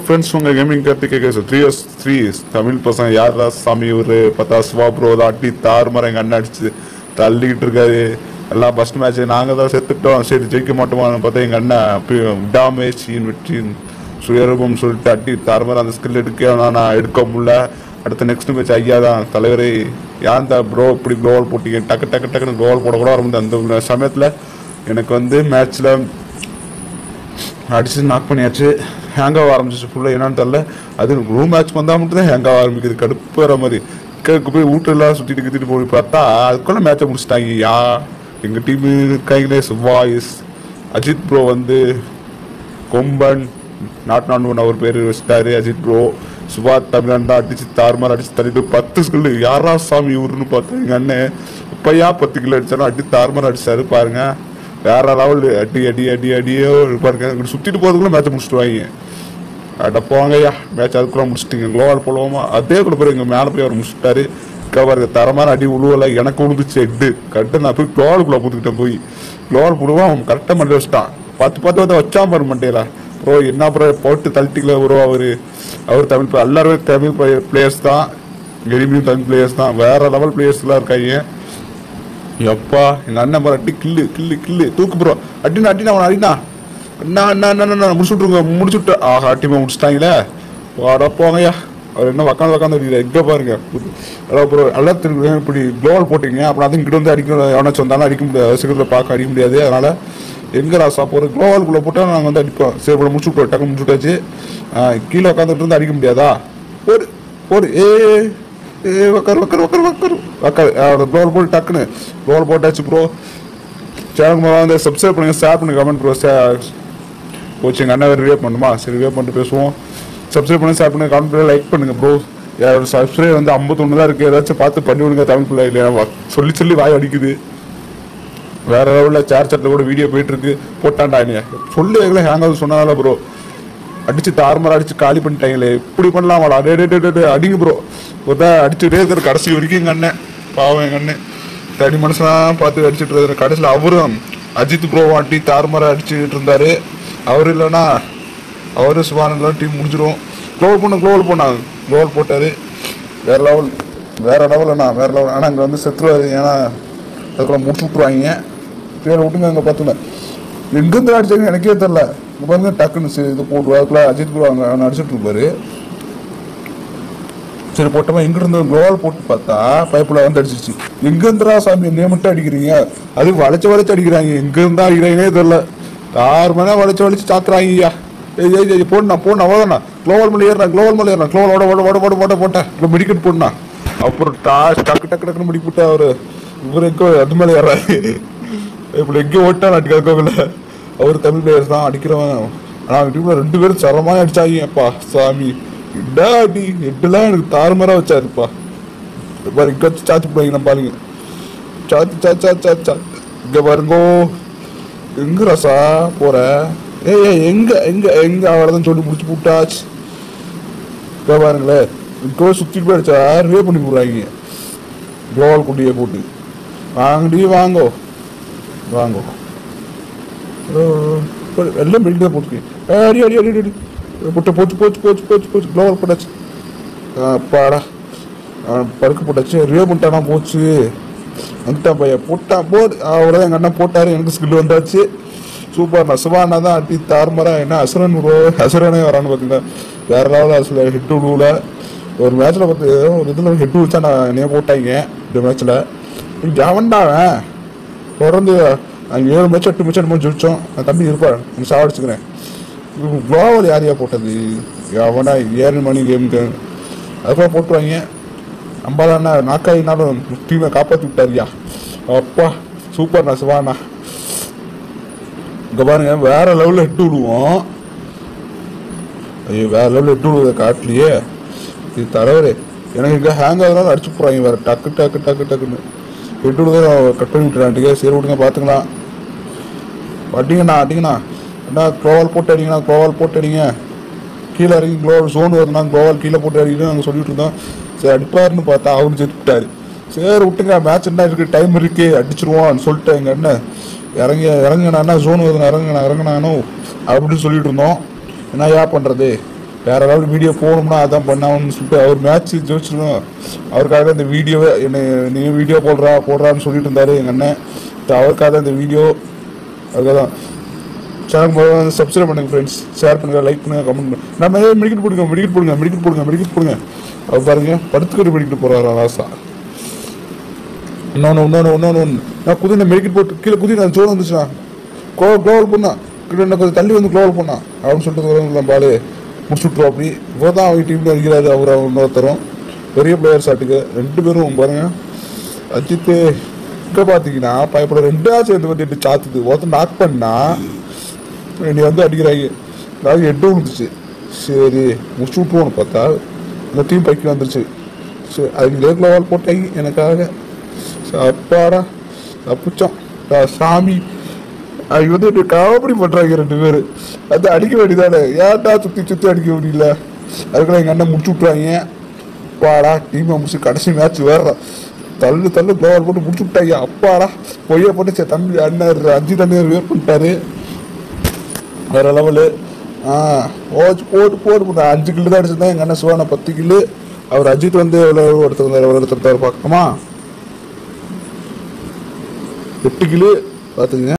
Friends உங்கள் gaming கருத்து கேட்க த்ரீ இயர்ஸ் த்ரீ தமிழ் பசங்க யாரா சாமி ஒரு பார்த்தா சிவா ப்ரோ தான் அட்டி தாறுமாற எங்கள் அண்ணன் அடிச்சு தள்ளிக்கிட்டு இருக்காரு எல்லாம் ஃபஸ்ட் மேட்ச் நாங்கள் தான் செத்துட்டோம் சரி ஜெயிக்க மாட்டோமான்னு பார்த்தா எங்கள் அண்ணன் அப்படி விடாமே சீன் வெற்றின் சுயரூபம் சொல்லிட்டு அட்டி தாறுமாற அந்த ஸ்கில் எடுக்க நான் எடுக்க முடியல அடுத்த நெக்ஸ்ட் மேட்ச் ஐயா தான் தலைவரே ஏன் தான் ப்ரோ இப்படி க்ளோவல் போட்டீங்க டக்கு டக்கு டக்குன்னு க்ளோவல் போட கூட வர அந்த சமயத்தில் எனக்கு வந்து மேட்ச்சில் அடிச்சு நாக் பண்ணியாச்சு ஹேங் ஆக ஆரம்பிச்சிச்சு ஃபுல்லாக என்னன்னு தெரில அது ரூம் மேட்ச் வந்தால் மட்டும் தான் ஹேங் ஆக ஆரம்பிக்குது கடுப்பு வர மாதிரி கேக்கு போய் வீட்டெல்லாம் சுற்றிட்டு கித்திட்டு போய் பார்த்தா அதுக்குள்ள மேட்சை முடிச்சிட்டாங்க யா எங்கள் டீம் இருக்காங்களே சுவாயிஸ் அஜித் ப்ரோ வந்து கொம்பன் நாட் நான் ஒன் அவர் பேர் வச்சிட்டாரு அஜித் ப்ரோ சுபா தமிழன் தான் அடிச்சு தாறுமாறு அடிச்சு தள்ளிட்டு பத்து ஸ்கில் யாரா சாமி இவருன்னு பார்த்தா எங்கள் அண்ணன் இப்பயா பத்து கிலோ அடிச்சாலும் அடி தாறுமாறு அடிச்சாரு பாருங்க வேற லெவல் அடி அடி அடி அடியோ பாருங்க இங்கிட்டு சுத்திட்டு போறதுக்குள்ள மேட்ச் முடிச்சுட்டு வாங்க அட போங்கய்யா மேட்ச் அதுக்குள்ள முடிச்சிட்டீங்க குளோவால் போடுவோமா அதே கூட போய் எங்க மேலே போய் அவர் முடிச்சுட்டாரு பாருங்க தரமான அடி உழுவல எனக்கு உழுந்துச்சு எட்டு கரெக்டாக நான் போய் குளோவாலுக்குள்ள போட்டுக்கிட்டேன் போய் குளோவால் போடுவோம் அவன் கரெக்டாக மண்டே வச்சுட்டான் பார்த்து பார்த்து பார்த்து வச்சான் பாரு மண்டேல ப்ரோ என்ன ப்ரோ போட்டு தள்ளிட்டிக்கல ப்ரோ அவரு அவர் தமிழ் player. எல்லாருமே தமிழ் பிளேயர்ஸ் தான் எளிமையும் தமிழ் பிளேயர்ஸ் தான் வேற லெவல் பிளேயர்ஸ்லாம் இருக்காங்க எப்பா எங்க அண்ணன் பாரு அடி கில்லு கில்லு கில்லு தூக்கு ப்ரோ அடினா அடினா அவன் அடினா அண்ணா அண்ணா அண்ணா அண்ணா முடிச்சு விட்ருங்க முடிச்சு விட்டு ஆஹா அட்டிமா முடிச்சிட்டாங்களே வாடா போங்கய்யா அவர் என்ன உக்காந்து உக்காந்து அடிக்கிற எங்க பாருங்க அதான் ப்ரோ எல்லாம் திரும்ப இப்படி க்ளோவல் போட்டீங்க அப்புறம் அதுவும் இங்கிட்ட வந்து அடிக்க எவனாச்சும் வந்தாலும் அடிக்க முடியாது சீக்கிரத்தில் பார்க்க அடிக்க முடியாது அதனால எங்க ராசா போகிற க்ளோவல்குள்ளே போட்டால் நாங்கள் வந்து அடிப்போம் சரி இப்போ முடிச்சு விட்டோம் டக்கு முடிச்சு விட்டாச்சு ஆ, கீழே உட்காந்துட்டு இருந்து அடிக்க முடியாதா போடு போடு ஏ ஏ உக்காரு உக்காரு உக்காரு உக்காரு உக்காரு அவரோட க்ளோவல் போட்டு டக்குன்னு க்ளோவல் போட்டாச்சு ப்ரோ சேனல் வந்து சப்ஸ்கிரைப் பண்ணுங்க ஷேர் பண்ணுங்க கமெண்ட் ப்ரோ கோச் எங்கள் அண்ணன் ரிவே பண்ணுமா சரி ரிவே பண்ணிட்டு பேசுவோம் சப்ஸ்கிரைப் பண்ணுங்க ஷேர் பண்ணுங்க கமெண்ட் பண்ணுங்க லைக் பண்ணுங்க ப்ரோ யாரோட சப்ஸ்கிரைப் வந்து ஐம்பத்தொன்று தான் இருக்குது ஏதாச்சும் பார்த்து பண்ணி விடுங்க தமிழ் பிள்ளை இல்லையா சொல்லி சொல்லி வாய் அடிக்குது வேற லெவலில் சேர் சட்டில் கூட வீடியோ போயிட்டு இருக்கு போட்டான்டா நீ சொல்லு எங்களை ஹேங் ஆகுது சொன்னால ப்ரோ அடிச்சு தாறுமாற அடிச்சு காலி பண்ணிட்டாங்களே இப்படி பண்ணலாமாடா டே டே டே, டே டே அடிங்க ப்ரோ ஒரு தான் அடிச்சுட்டே இருக்கிற கடைசி வரைக்கும் எங்கள் அண்ணன் பாவம் எங்கள் அண்ணன் தனி மனுஷனா பார்த்து அடிச்சுட்டு இருக்கிற கடைசியில் அவரும் அஜித் ப்ரோ வாட்டி தாறுமாற அடிச்சுட்டு இருந்தாரு அவர் இல்லைன்னா அவரு சுபானந்தெல்லாம் டீம் முடிச்சிடும் க்ளோவல் பண்ண க்ளோவல் பண்ணாங்க க்ளோவல் போட்டாரு வேற லெவல் வேற லெவல்ண்ணா வேற லெவல் ஆனால் அங்கே வந்து செத்துருவாரு ஏன்னா அதுக்குள்ள முடிச்சு விட்ருவாங்க பேரை விட்டுங்க அங்கே பார்த்துங்க எங்கேருந்து அடிச்சாங்க எனக்கே தெரில இங்கே பாருங்க டக்குன்னு சரி இது போட்டு அதுக்குள்ள அஜித் ப்ரோ அங்கே அவனை அடிச்சிட்டு இருப்பாரு சரி போட்டோமா எங்க இருந்து குளோவால் போட்டு பார்த்தா பைப்புல வந்து அடிச்சிருச்சு எங்க இருந்துடா சாமி என்னைய மட்டும் அடிக்கிறீங்க அது வளைச்சு வளைச்சு அடிக்கிறாங்க எங்க இருந்தா அடிக்கிறாங்கன்னே தெரியல ஆறு மணி வளைச்சு வளைச்சு சாத்துறாங்க ஐயா ஏய் ஏய் ஏய் போடணும் போடணும் அவ்வளோண்ணா குளோவல் மலை ஏறினா குளோவல் மலை ஏறினா குளோவல் ஓட ஓட ஓட ஓட ஓட போட்டேன் இப்போ மெடிக்கெட் போடணா அப்புறம் டாஸ் டக்கு டக்கு டக்குன்னு முடி போட்டு அவரு இவர் எங்கோ அது மேலே ஏறாரு இப்படி எங்கேயோ ஓட்டான் அடிக்காதுக்கோவில்ல அவர் தமிழ் பிளேயர்ஸ் தான் அடிக்கிறவன் ஆனால் அவங்க டீமில் ரெண்டு பேரும் சரமாக அடிச்சாங்கப்பா சாமி இடா அடி ஹெட்டெல்லாம் எனக்கு தாறுமாறாக வச்சாருப்பா பாரு இங்கே வச்சு சாத்தி போடுவாங்க நம்ம பாருங்க சாத்தி சா சா சா சா இங்கே பாருங்கோ எங்க ரசா போற ஏய் ஏய், எங்க எங்க எங்க அவ்வளோதான் சொல்லி முடிச்சு போட்டாச்சு இங்கே பாருங்களேன் இங்கே சுற்றிட்டு போய் அடிச்சா ரிவே பண்ணி போடுறாங்க குளோவல் குட்டியை போட்டு வாங்கடி வாங்கோ வாங்கோ ஓ, போடு, எல்லாம் பில்டிங் போட்டு அடி அடி அடி அடி போட்டு போச்சு போச்சு போச்சு போச்சு போச்சு க்ளோவர் போட்டாச்சு அப்பாடா அவன் படுக்க போட்டாச்சு ரிவே பண்ணிட்டானா போச்சு வந்துட்டான் பையன் போட்டான் போடு அவ்வளோதான் எங்கள் அண்ணன் போட்டாரு எனக்கு ஸ்கில் வந்தாச்சு சூப்பர் நான் சிவானா தான் அடி தாறுமாறா என்ன அசுரன் ப்ரோ அசுரனே வரான்னு பார்த்துங்க வேற லெவலில் அசுல ஹெட் விடுவில் ஒரு மேட்ச்சில் பார்த்து ஒரு இதில் ஹெட் வச்சா நான் என்னைய போட்டாங்க இந்த மேட்ச்சில் அவன்டா அவன் தொடர்ந்து அங்கே ஏழு மேட்ச் எட்டு மேட்ச் என்னமோ ஜெயிச்சோம் என் தம்பி இருப்பார் நான் சாவடிச்சுக்கிறேன் குளோவல் யாரையா போட்டது அவனா ஏழு மணி கேமுக்கு அதுக்கப்புறம் போட்டுருவாங்க நம்பாலண்ணா நாக்காயினாலும் டீமை காப்பாற்றி விட்டாரியா அப்பா சூப்பர்ண்ணா சிவாண்ணா இங்கே பாருங்க வேற லெவலில் ஹெட் விடுவோம் ஐயோ வேற லெவலில் ஹெட் விடுவதை காட்டலையே இது தரவரே எனக்கு இங்கே ஹேங் ஆகுறதால அடிச்சு போடுறாங்க வேற டக்கு டக்கு டக்கு டக்குன்னு ஹெட் விடுவதை கட் பண்ணி விட்டுறான்ட்டுக்கே சரி விடுங்க பார்த்துக்கலாம் அடிங்கண்ணா அடிங்கண்ணா அண்ணா க்ளோவால் போட்டு அடிங்கண்ணா க்ளோவால் போட்டு அடிங்க கீழே இறங்கி க்ளோவல் சோன் வருதுண்ணா க்ளோவால் கீழே போட்டு அடிக்கணும் நாங்கள் சொல்லிட்டு இருந்தோம் சரி அடிப்பாருன்னு பார்த்தா அவரு செத்துட்டாரு சரி விட்டுங்க மேட்ச் என்ன இருக்கு டைம் இருக்கு அடிச்சிருவோம் சொல்லிட்டு எங்க அண்ணன் இறங்கி இறங்குண்ணா ஜோன் வருதுண்ணா இறங்குண்ணா இறங்குனானோ அப்படின்னு சொல்லிட்டு இருந்தோம் என்ன ஏன் பண்ணுறது வேற ஏதாவது வீடியோ போகணும்னா அதான் பண்ணாமன்னு சொல்லிட்டு அவர் மேட்ச் ஜெயிச்சிருக்கோம் அவருக்காக இந்த வீடியோவை என்னை நீ வீடியோ போடுறா போடுறான்னு சொல்லிட்டு இருந்தாரு எங்கள் அண்ணன் இப்ப அவருக்காக தான் இந்த வீடியோ அதுக்காக தான் சேனல் சப்ஸ்கிரைப் பண்ணுங்க ஃப்ரெண்ட்ஸ் ஷேர் பண்ணுங்க லைக் பண்ணுங்க கமெண்ட் பண்ணுங்க நம்ம ஏன் மெடிக்கல் போடுங்க மெடிக்கல் போடுங்க மெடிக்கல் போடுங்க மெடிக்கல் போடுங்க அவர் பாருங்க படுத்துக்கிட்டு மெடிக்கல் போறாரு ராசா இன்னொன்று இன்னொன்று இன்னொன்று ஒன்று நான் குதிரை மெடிக்கல் போட்டு கீழே குதிரை நான் ஜோன் வந்துச்சுண்ணா கோ க்ளோவல் பண்ணா கீழே என்ன கொஞ்சம் தள்ளி வந்து க்ளோவல் பண்ணா அப்படின்னு சொல்லிட்டு பாலு முடிச்சு விட்ருவோம் அப்படி இப்போ தான் அவங்க டீமில் இருக்கிறாரு அவர் இன்னொருத்தரும் பெரிய பிளேயர்ஸ் ஆட்டுக்கு ரெண்டு பேரும் பாருங்க அஜித்து இங்கே பார்த்தீங்கன்னா பயப்பட ரெண்டா சேர்ந்து வந்து எட்டு சாத்துது ஒருத்தன் நாக் பண்ணா என்னை வந்து அடிக்கிறாங்க அதாவது எட்டு விழுந்துச்சு சரி முடிச்சு விட்ருவோன்னு பார்த்தா இந்த டீம் பைக்கில் வந்துருச்சு சரி அதுக்கு லேக்கில் வால் போட்டாங்க எனக்காக சரி, அப்பாடா தப்பிச்சோம் டா, சாமி அவங்க வந்து என்னை காமெடி பண்ணுறாங்க ரெண்டு பேர் அது அடிக்க வேண்டியதானே ஏன்டா சுற்றி சுற்றி அடிக்க முடியல அதுக்குள்ள எங்கள் அண்ணன் முடிச்சு விட்றாங்க அப்பாடா டீமை முடிச்சு கடைசி மேட்ச் வேற தள்ளு தள்ளு க்ளோவர் போட்டு முடிச்சு விட்டாங்க அப்பாடா பொய்ய போட்டு சரி தம்பி அண்ணன் அஞ்சு தண்ணீர் வேர் பண்ணிட்டாரு வேற லெவலு ஆ ஓச்சு போட்டு போட்டு போட்டு அஞ்சு கிலோ தான் அடிச்சிருந்தேன் எங்கள் அண்ணன் சிவானா பத்து கிலோ அவர் அஜித் வந்து எவ்வளோ எடுத்திருந்தார் எவ்வளோ எடுத்திருந்தார் பார்க்கணுமா எட்டு கிலோ பார்த்துக்குங்க